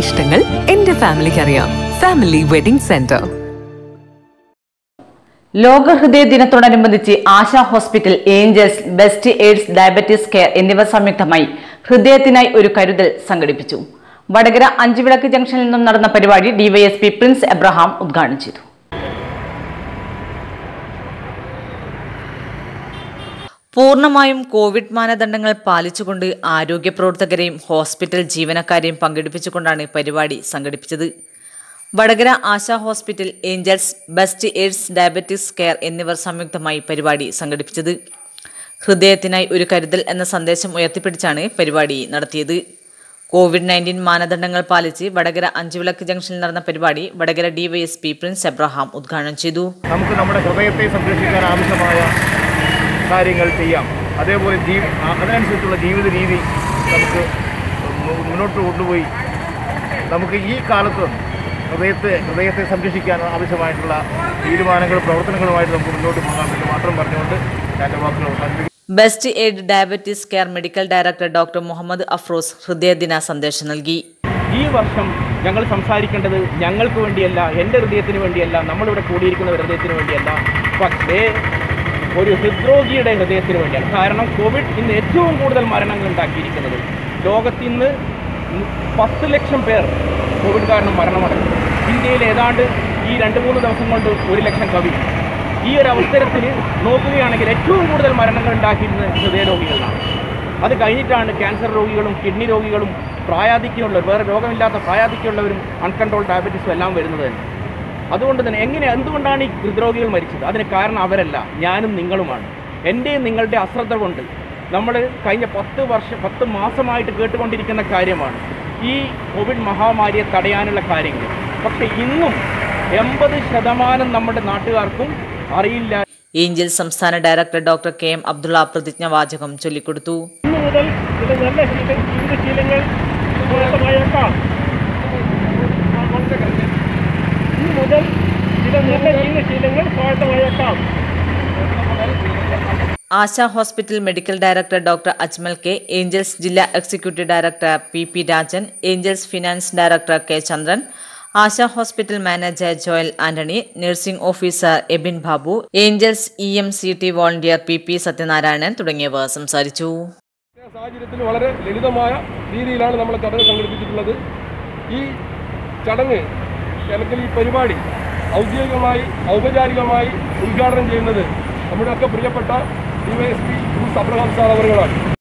ഇഷ്ടങ്ങൾ എന്റെ ഫാമിലിക്ക് അറിയാം ഫാമിലി വെഡിംഗ് സെന്റർ ലോക ഹൃദയ ദിനത്തോടനുബന്ധിച്ച് Asha hospital angels best aids diabetes care എന്നിവ സംയുക്തമായി ഹൃദയത്തിനായി ഒരു കരുതൽ സംഘടിപ്പിച്ചു വടകര അഞ്ചുവിളക്ക് ജംഗ്ഷനിൽ നിന്നും നടന്ന പരിപാടി ഡിവൈഎസ്പി പ്രിൻസ് എബ്രഹാം ഉദ്ഘാടനം ചെയ്തു പൂർണ്ണമായും കോവിഡ് മാനദണ്ഡങ്ങൾ പാലിച്ചുകൊണ്ട് ആരോഗ്യ പ്രവർത്തകരെയും ഹോസ്പിറ്റൽ ജീവനക്കാരെയും പങ്കെടുപ്പിച്ചുകൊണ്ടാണ് പരിപാടി സംഘടിപ്പിച്ചത് Vadakara Asha hospital angels best aids diabetes care എന്നിവർ സംയുക്തമായി പരിപാടി സംഘടിപ്പിച്ചത് ഹൃദയത്തിനായി ഒരു കരുതൽ എന്ന സന്ദേശം ഉയർത്തിപ്പിടിച്ചാണ് പരിപാടി നടത്തിയത് കോവിഡ് നയൻറ്റീൻ മാനദണ്ഡങ്ങൾ പാലിച്ച് വടകര അഞ്ചുവിളക്ക് ജംഗ്ഷനിൽ നടന്ന പരിപാടി വടകര ഡിവൈഎസ്പി പ്രിൻസ് എബ്രഹാം ഉദ്ഘാടനം ചെയ്തു നമുക്ക് നമ്മുടെ ഹൃദയത്തെ സംരക്ഷിക്കാൻ ആവശ്യമായ കാര്യങ്ങൾ ചെയ്യാം അതേപോലെ ജീ ആ- അതിനനുസരിച്ചുള്ള ജീവിത രീതി നമുക്ക് മു- മുന്നോട്ട് കൊണ്ടുപോയി നമുക്ക് ഈ കാലത്ത് ഹൃദയത്തെ ഹൃദയത്തെ സംരക്ഷിക്കാൻ ആവശ്യമായിട്ടുള്ള തീരുമാനങ്ങളും പ്രവർത്തനങ്ങളുമായിട്ട് നമുക്ക് മുന്നോട്ട് പോകാൻ പറ്റും മാത്രം പറഞ്ഞുകൊണ്ട് ഞാൻ എൻ്റെ വാക്കുകൾ അവസാനിപ്പിക്കുന്നു best aid diabetes care medical director doctor Muhammad Afroz ഹൃദയദിന സന്ദേശം നൽകി ഈ വർഷം ഞങ്ങൾ സംസാരിക്കേണ്ടത് ഞങ്ങൾക്ക് വേണ്ടിയല്ല എൻ്റെ ഹൃദയത്തിന് വേണ്ടിയല്ല നമ്മളിവിടെ കൂടിയിരിക്കുന്ന ഹൃദയത്തിന് വേണ്ടിയല്ല പക്ഷേ ഒരു ഹൃദ്രോഗിയുടെ ഹൃദയത്തിന് വേണ്ടിയാണ് കാരണം കോവിഡ് ഇന്ന് ഏറ്റവും കൂടുതൽ മരണങ്ങൾ ഉണ്ടാക്കിയിരിക്കുന്നത് ലോകത്ത് ഇന്ന് പത്ത് ലക്ഷം പേർ കോവിഡ് കാരണം മരണമടഞ്ഞു ഇന്ത്യയിൽ ഏതാണ്ട് ഈ രണ്ട് മൂന്ന് ദിവസം കൊണ്ട് ഒരു ലക്ഷം കവി ഈ ഒരു അവസരത്തിൽ നോക്കുകയാണെങ്കിൽ ഏറ്റവും കൂടുതൽ മരണങ്ങൾ ഉണ്ടാക്കിയിരുന്നത് ഹൃദയരോഗികളാണ് അത് കഴിഞ്ഞിട്ടാണ് ക്യാൻസർ രോഗികളും കിഡ്നി രോഗികളും പ്രായാധിക്യമുള്ളവർ വേറെ രോഗമില്ലാത്ത പ്രായാധിക്യമുള്ളവരും അൺകൺട്രോൾ ഡയബറ്റീസും എല്ലാം വരുന്നത് തന്നെ അതുകൊണ്ട് തന്നെ എങ്ങനെ എന്തുകൊണ്ടാണ് ഈ ഹൃദ്രോഗികൾ മരിച്ചത് അതിന് കാരണം അവരല്ല ഞാനും നിങ്ങളുമാണ് എൻ്റെയും നിങ്ങളുടെ അശ്രദ്ധ കൊണ്ട് നമ്മൾ കഴിഞ്ഞ പത്ത് വർഷം പത്ത് മാസമായിട്ട് കേട്ടുകൊണ്ടിരിക്കുന്ന കാര്യമാണ് ഈ കോവിഡ് മഹാമാരിയെ തടയാനുള്ള കാര്യങ്ങൾ പക്ഷേ ഇന്നും എൺപത് ശതമാനം നമ്മുടെ നാട്ടുകാർക്കും അറിയില്ല ഏഞ്ചൽ സംസ്ഥാന director doctor K M Abdulla പ്രതിജ്ഞാവാചകം ചൊല്ലിക്കൊടുത്തു ഇന്ന് മുതൽ ചില നല്ല ശീല ജീവിതശീലങ്ങൾ സ്വായത്തമായേക്കാം ഇന്ന് മുതൽ ചില നല്ല ജീവിതശീലങ്ങൾ സ്വായത്തമായേക്കാം Asha hospital medical director doctor Ajmal K angels ജില്ലാ executive director P P Rajan angels finance director K Chandran Asha hospital manager Joel Antony nursing officer Ebin Babu angels E M C T volunteer P P Sathyanarayanan തുടങ്ങിയവർ സംസാരിച്ചു സാഹചര്യത്തിൽ വളരെ ലളിതമായ രീതിയിലാണ് നമ്മൾ ചടങ്ങ് സംഘടിപ്പിച്ചിട്ടുള്ളത് ഈ ചടങ്ങ് അല്ലെങ്കിൽ ഈ പരിപാടി ഔദ്യോഗികമായി ഔപചാരികമായി ഉദ്ഘാടനം ചെയ്യുന്നത് നമ്മുടെയൊക്കെ പ്രിയപ്പെട്ട ഡിവൈഎസ്പി അബ്രഹാം സാർ അവറുകളാണ്